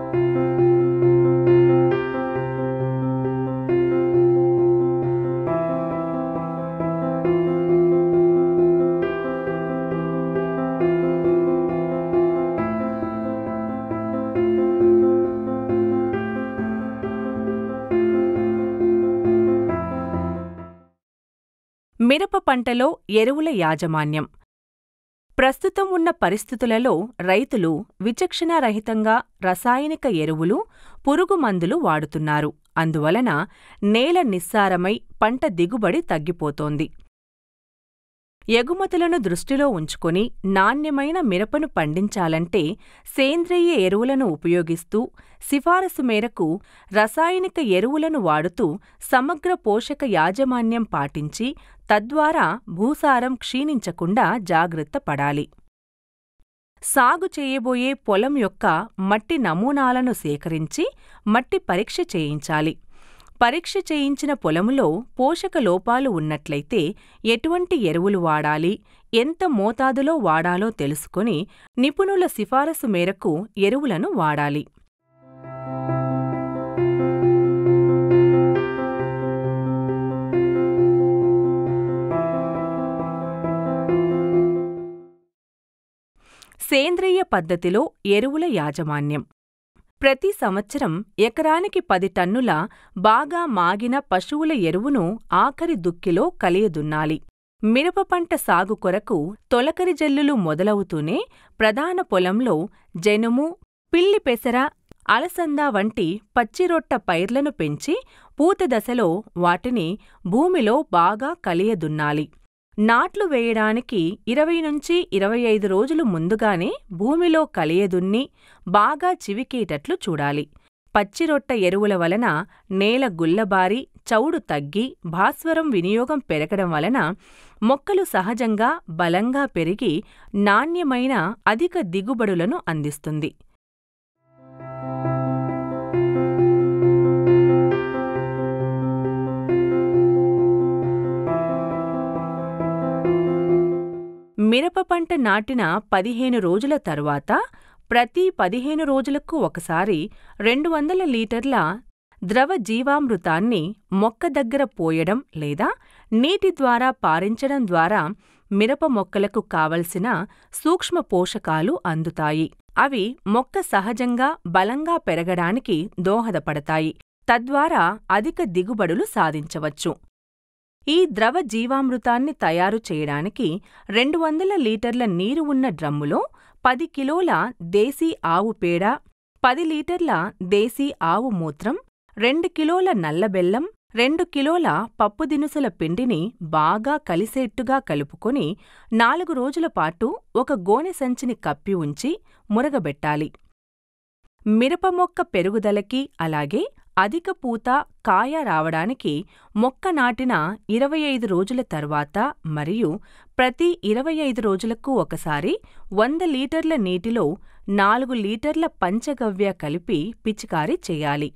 మిరప పంటలో ఎరువుల యాజమాన్యం ప్రస్తుతం ఉన్న పరిస్థితులలో రైతులు విచక్షణారహితంగా రసాయనిక ఎరువులు, పురుగు మందులు వాడుతున్నారు. అందువలన నేల నిస్సారమై పంట దిగుబడి తగ్గిపోతోంది. ఎగుమతులను దృష్టిలో ఉంచుకొని నాణ్యమైన మిరపను పండించాలంటే సేంద్రియ ఎరువులను ఉపయోగిస్తూ, సిఫారసు మేరకు రసాయనిక ఎరువులను వాడుతూ సమగ్ర పోషక యాజమాన్యం పాటించి తద్వారా భూసారం క్షీణించకుండా జాగ్రత్త పడాలి. సాగు చేయబోయే పొలం యొక్క మట్టి నమూనాలను సేకరించి మట్టి పరీక్ష చేయించాలి. పరీక్ష చేయించిన పొలములో పోషక లోపాలు ఉన్నట్లయితే ఎటువంటి ఎరువులు వాడాలి, ఎంత మోతాదులో వాడాలో తెలుసుకొని నిపుణుల సిఫారసు మేరకు ఎరువులను వాడాలి. సేంద్రియ పద్ధతిలో ఎరువుల యాజమాన్యం ప్రతి సంవత్సరం ఎకరానికి పది టన్నుల బాగా మాగిన పశువుల ఎరువును ఆఖరి దుక్కిలో కలియదున్నాలి. మిరప పంట సాగు కొరకు తొలకరి జల్లులు మొదలవుతూనే ప్రధాన పొలంలో జనుము, పిల్లి పెసర, అలసంద వంటి పచ్చిరొట్ట పైర్లను పెంచి పూత దశలో వాటిని భూమిలో బాగా కలియదున్నాలి. నాట్లు వేయడానికి ఇరవై నుంచి ఇరవై ఐదు రోజులు ముందుగానే భూమిలో కలియదున్ని బాగా చివికేటట్లు చూడాలి. పచ్చిరొట్ట ఎరువుల వలన నేల గుల్లబారి చౌడు తగ్గి భాస్వరం వినియోగం పెరగడం వలన మొక్కలు సహజంగా బలంగా పెరిగి నాణ్యమైన అధిక దిగుబడులను అందిస్తుంది. మిరప పంట నాటిన పదిహేను రోజుల తరువాత ప్రతి పదిహేను రోజులకు ఒకసారి రెండు వందల లీటర్ల ద్రవ జీవామృతాన్ని మొక్క దగ్గర పోయడం లేదా నీటి ద్వారా పారించడం ద్వారా మిరప మొక్కలకు కావలసిన సూక్ష్మ పోషకాలు అందుతాయి. అవి మొక్క సహజంగా బలంగా పెరగడానికి దోహదపడతాయి. తద్వారా అధిక దిగుబడులు సాధించవచ్చు. ఈ ద్రవ జీవామృతాన్ని తయారు చేయడానికి రెండు వందల లీటర్ల నీరు ఉన్న డ్రమ్ములో పది కిలోల దేశీ ఆవు పేడ, పది లీటర్ల దేశీ ఆవు మూత్రం, రెండు కిలోల నల్లబెల్లం, రెండు కిలోల పప్పుదినుసుల పిండిని బాగా కలిసేట్టుగా కలుపుకొని నాలుగు రోజుల పాటు ఒక గోనె సంచిని కప్పి ఉంచి మురగబెట్టాలి. మిరప మొక్క పెరుగుదలకి అలాగే అధిక పూత, కాయ రావడానికి మొక్క నాటిన ఇరవై ఐదు రోజుల తర్వాత మరియు ప్రతి ఇరవై ఐదు రోజులకు ఒకసారి వంద లీటర్ల నీటిలో నాలుగు లీటర్ల పంచగవ్య కలిపి పిచికారీ చేయాలి.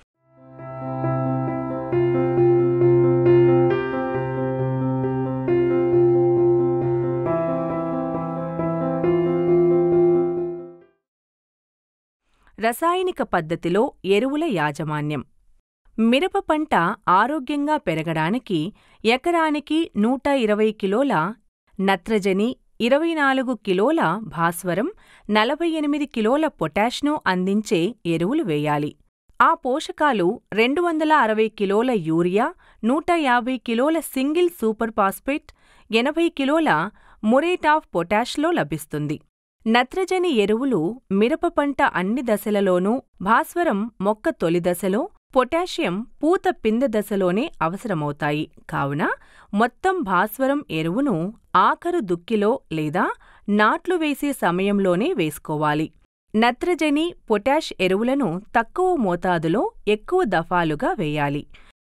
రసాయనిక పద్ధతిలో ఎరువుల యాజమాన్యం మిరప పంట ఆరోగ్యంగా పెరగడానికి ఎకరానికి నూట ఇరవై కిలోల నత్రజని, ఇరవై నాలుగు కిలోల భాస్వరం, నలభై ఎనిమిది కిలోల పొటాష్ను అందించే ఎరువులు వేయాలి. ఆ పోషకాలు రెండు వందల అరవై కిలోల యూరియా, నూట యాభై కిలోల సింగిల్ సూపర్ ఫాస్ఫేట్, ఎనభై కిలోల మురేట్ ఆఫ్ పొటాష్లో లభిస్తుంది. నత్రజని ఎరువులు మిరప పంట అన్ని దశలలోనూ, భాస్వరం మొక్క తొలి దశలో, పొటాషియం పూత పిందె దశలోనే అవసరమవుతాయి కావున మొత్తం భాస్వరం ఎరువును ఆఖరు దుక్కిలో లేదా నాట్లు వేసే సమయంలోనే వేసుకోవాలి. నత్రజని, పొటాష్ ఎరువులను తక్కువ మోతాదులో ఎక్కువ దఫాలుగా వేయాలి.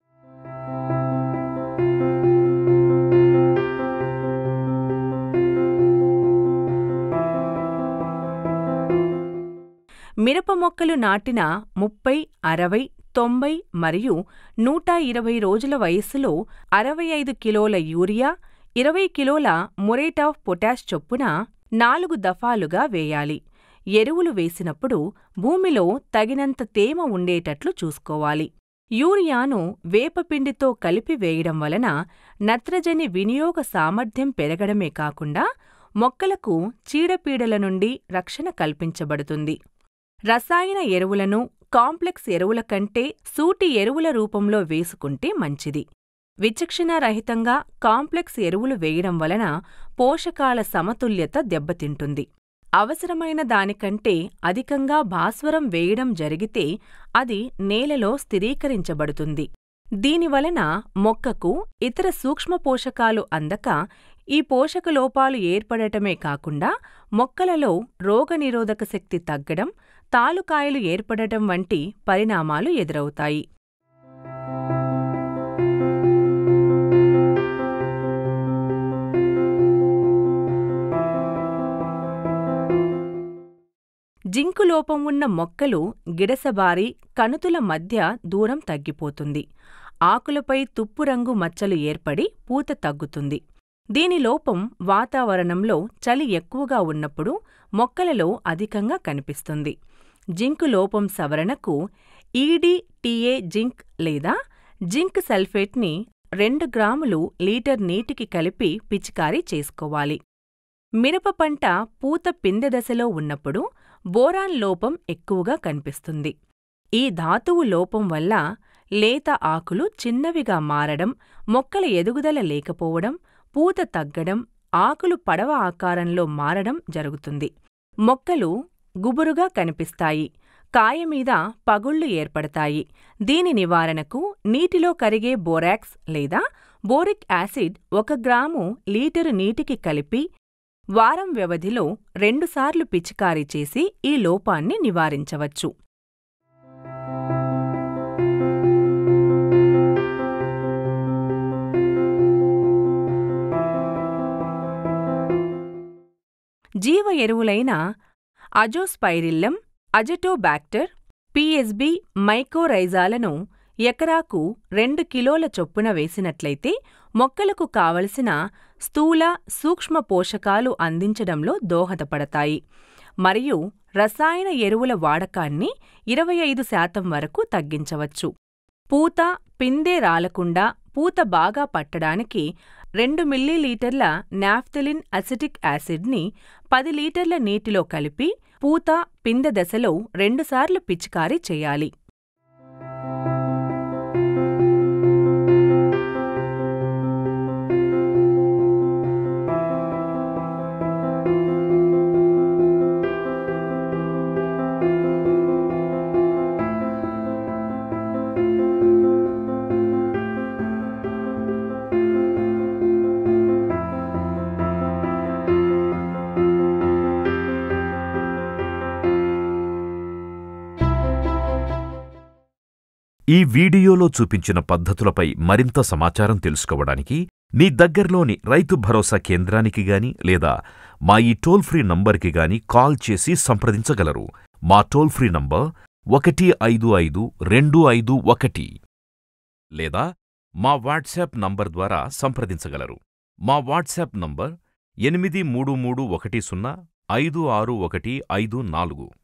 మిరప మొక్కలు నాటిన ముప్పై, అరవై, తొంభై మరియు నూట ఇరవై రోజుల వయస్సులో అరవై ఐదు కిలోల యూరియా, ఇరవై కిలోల మురేట్ ఆఫ్ పొటాష్ చొప్పున నాలుగు దఫాలుగా వేయాలి. ఎరువులు వేసినప్పుడు భూమిలో తగినంత తేమ ఉండేటట్లు చూసుకోవాలి యూరియాను వేపపిండితో కలిపి వేయడం వలన నత్రజని వినియోగ సామర్థ్యం పెరగడమే కాకుండా మొక్కలకు చీడపీడల నుండి రక్షణ కల్పించబడుతుంది రసాయన ఎరువులను కాంప్లెక్స్ ఎరువుల కంటే సూటి ఎరువుల రూపంలో వేసుకుంటే మంచిది విచక్షణారహితంగా కాంప్లెక్స్ ఎరువులు వేయడం వలన పోషకాల సమతుల్యత దెబ్బతింటుంది అవసరమైన దానికంటే అధికంగా భాస్వరం వేయడం జరిగితే అది నేలలో స్థిరీకరించబడుతుంది దీనివలన మొక్కకు ఇతర సూక్ష్మ పోషకాలు అందక ఈ పోషకలోపాలు ఏర్పడటమే కాకుండా మొక్కలలో రోగనిరోధక శక్తి తగ్గడం తాలుకాయలు ఏర్పడటం వంటి పరిణామాలు ఎదురవుతాయి జింకు లోపం ఉన్న మొక్కలు గిడసబారి కణుతుల మధ్య దూరం తగ్గిపోతుంది ఆకులపై తుప్పు రంగు మచ్చలు ఏర్పడి పూత తగ్గుతుంది దీని లోపం వాతావరణంలో చలి ఎక్కువగా ఉన్నప్పుడు మొక్కలలో అధికంగా కనిపిస్తుంది జింకు లోపం సవరణకు ఈడీటీఏ జింక్ లేదా జింక్ సల్ఫేట్ని రెండు గ్రాములు లీటర్ నీటికి కలిపి పిచికారీ చేసుకోవాలి మిరప పంట పూత పిందె దశలో ఉన్నప్పుడు బోరాన్ లోపం ఎక్కువగా కనిపిస్తుంది ఈ ధాతువు లోపం వల్ల లేత ఆకులు చిన్నవిగా మారడం మొక్కల ఎదుగుదల లేకపోవడం పూత తగ్గడం ఆకులు పడవ ఆకారంలో మారడం జరుగుతుంది మొక్కలు గుబురుగా కనిపిస్తాయి కాయమీద పగుళ్లు ఏర్పడతాయి దీని నివారణకు నీటిలో కరిగే బోరాక్స్ లేదా బోరిక్ యాసిడ్ ఒక గ్రాము లీటరు నీటికి కలిపి వారం వ్యవధిలో రెండుసార్లు పిచికారీ చేసి ఈ లోపాన్ని నివారించవచ్చు జీవ ఎరువులైన అజోస్పైరిల్లం అజటోబాక్టర్ పిఎస్బి మైకోరైజాలను ఎకరాకు రెండు కిలోల చొప్పున వేసినట్లయితే మొక్కలకు కావలసిన స్థూల సూక్ష్మ పోషకాలు అందించడంలో దోహదపడతాయి మరియు రసాయన ఎరువుల వాడకాన్ని ఇరవై ఐదు శాతం వరకు తగ్గించవచ్చు పూత పిందె రాలకుండా పూత బాగా పట్టడానికి రెండు మిల్లీలీటర్ల నాఫ్థలిన్ అసిటిక్ యాసిడ్ని పది లీటర్ల నీటిలో కలిపి పూత పిందె దశలో రెండుసార్లు పిచికారీ చేయాలి ఈ వీడియోలో చూపించిన పద్ధతులపై మరింత సమాచారం తెలుసుకోవడానికి మీ దగ్గర్లోని రైతు భరోసా కేంద్రానికి గాని లేదా మా ఈ టోల్ ఫ్రీ నంబర్కి గాని కాల్ చేసి సంప్రదించగలరు మా టోల్ ఫ్రీ నంబర్ ఒకటి ఐదు ఐదు రెండు ఐదు ఒకటి లేదా మా వాట్సాప్ నంబర్ ద్వారా సంప్రదించగలరు మా వాట్సాప్ నంబర్ ఎనిమిది మూడు మూడు ఒకటి సున్నా ఐదు ఆరు ఒకటి ఐదు నాలుగు